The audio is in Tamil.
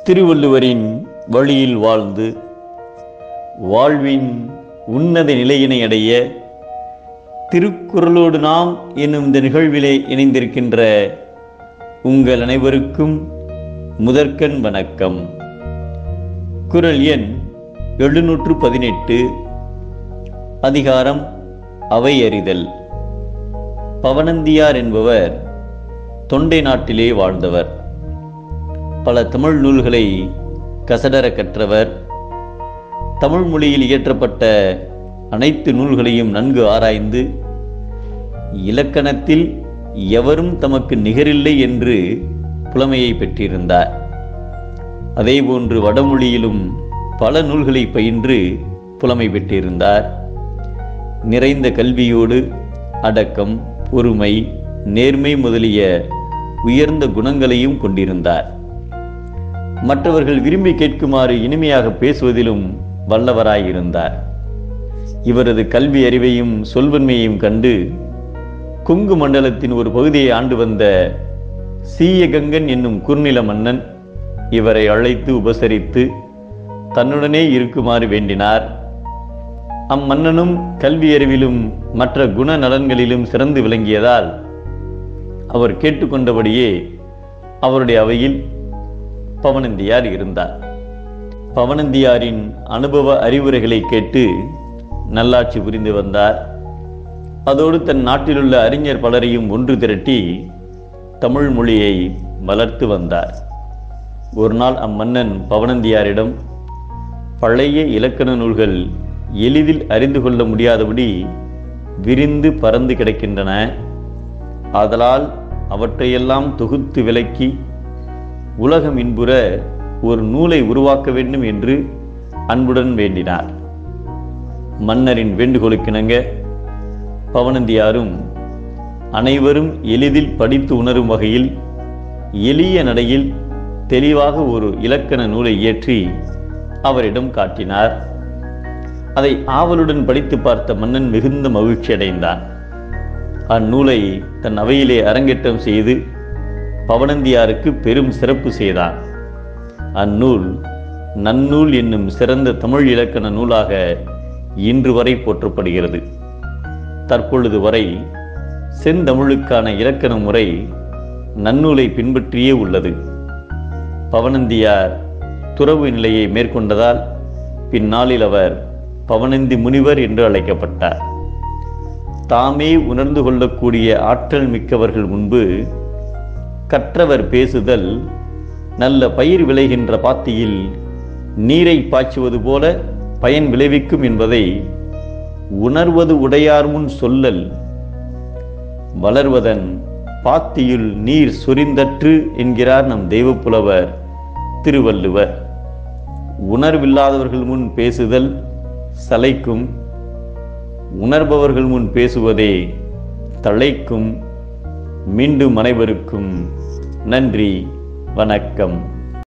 திருவள்ளுவரின் வழியில் வாழ்ந்து வாழ்வின் உன்னத நிலையினை அடைய திருக்குறளோடு நாம் என்னும் இந்த நிகழ்விலே இணைந்திருக்கின்ற உங்கள் அனைவருக்கும் முதற்கண் வணக்கம் குறள் எண் எழுநூற்று பதினெட்டு அதிகாரம் அவை அறிதல் பவனந்தியார் என்பவர் தொண்டை நாட்டிலே வாழ்ந்தவர் பல தமிழ் நூல்களை கசடர கற்றவர் தமிழ் மொழியில் இயற்றப்பட்ட அனைத்து நூல்களையும் நன்கு ஆராய்ந்து இலக்கணத்தில் எவரும் தமக்கு நிகரில்லை என்று புலமையை பெற்றிருந்தார் அதேபோன்று வடமொழியிலும் பல நூல்களை பயின்று புலமை பெற்றிருந்தார் நிறைந்த கல்வியோடு அடக்கம் பொறுமை நேர்மை முதலிய உயர்ந்த குணங்களையும் கொண்டிருந்தார் மற்றவர்கள் விரும்பி கேட்குமாறு இனிமையாக பேசுவதிலும் வல்லவராயிருந்தார் இவரது கல்வி அறிவையும் சொல்வன்மையையும் கண்டு கொங்கு மண்டலத்தின் ஒரு பகுதியை ஆண்டு வந்த சீயகங்கன் என்னும் குறுநில மன்னன் இவரை அழைத்து உபசரித்து தன்னுடனே இருக்குமாறு வேண்டினார் அம்மன்னனும் கல்வி அறிவிலும் மற்ற குண நலன்களிலும் சிறந்து விளங்கியதால் அவர் கேட்டுக்கொண்டபடியே அவருடைய அவையில் பவனந்தியார் இருந்தார் பவனந்தியாரின் அனுபவ அறிவுரைகளை கேட்டு நல்லாட்சி புரிந்து வந்தார் அதோடு தன் நாட்டிலுள்ள அறிஞர் பலரையும் ஒன்று திரட்டி தமிழ் மொழியை வளர்த்து வந்தார் ஒரு நாள் அம்மன்னன் பவனந்தியாரிடம் பழைய இலக்கண நூல்கள் எளிதில் அறிந்து கொள்ள முடியாதபடி விரிந்து பறந்து கிடக்கின்றன ஆதலால் அவற்றையெல்லாம் தொகுத்து விலக்கி உலகம் இன்புற ஒரு நூலை உருவாக்க வேண்டும் என்று அன்புடன் வேண்டினார் மன்னரின் வேண்டுகோளுக்கிணங்க பவனந்தியாரும் அனைவரும் எளிதில் படித்து உணரும் வகையில் எளிய நடையில் தெளிவாக ஒரு இலக்கண நூலை இயற்றி அவரிடம் காட்டினார் அதை ஆவலுடன் படித்து பார்த்த மன்னன் மிகுந்த மகிழ்ச்சி அடைந்தான் அந்நூலை தன் அவையிலே அரங்கேற்றம் செய்து பவனந்தியாருக்கு பெரும் சிறப்பு செய்தான் அந்நூல் நன்னூல் என்னும் சிறந்த தமிழ் இலக்கண நூலாக இன்று வரை போற்றப்படுகிறது தற்பொழுது வரை செந்தமிழுக்கான இலக்கண முறை நன்னூலை பின்பற்றியே உள்ளது பவனந்தியார் துறவு நிலையை மேற்கொண்டதால் பின்னாளில் அவர் பவனந்தி முனிவர் என்று அழைக்கப்பட்டார் தாமே உணர்ந்து கொள்ளக்கூடிய ஆற்றல் மிக்கவர்கள் முன்பு கற்றவர் பேசுதல் நல்ல பயிர் விளைகின்ற பாத்தியில் நீரை பாய்ச்சுவது போல பயன் விளைவிக்கும் என்பதை உணர்வது உடையார் முன் சொல்லல் வளர்வதன் பாத்தியுள் நீர் சொரிந்தற்று என்கிறார் நம் தெய்வப்புலவர் திருவள்ளுவர் உணர்வில்லாதவர்கள் முன் பேசுதல் சளைக்கும் உணர்பவர்கள் முன் பேசுவதே தழைக்கும் மீண்டும் அனைவருக்கும் நன்றி வணக்கம்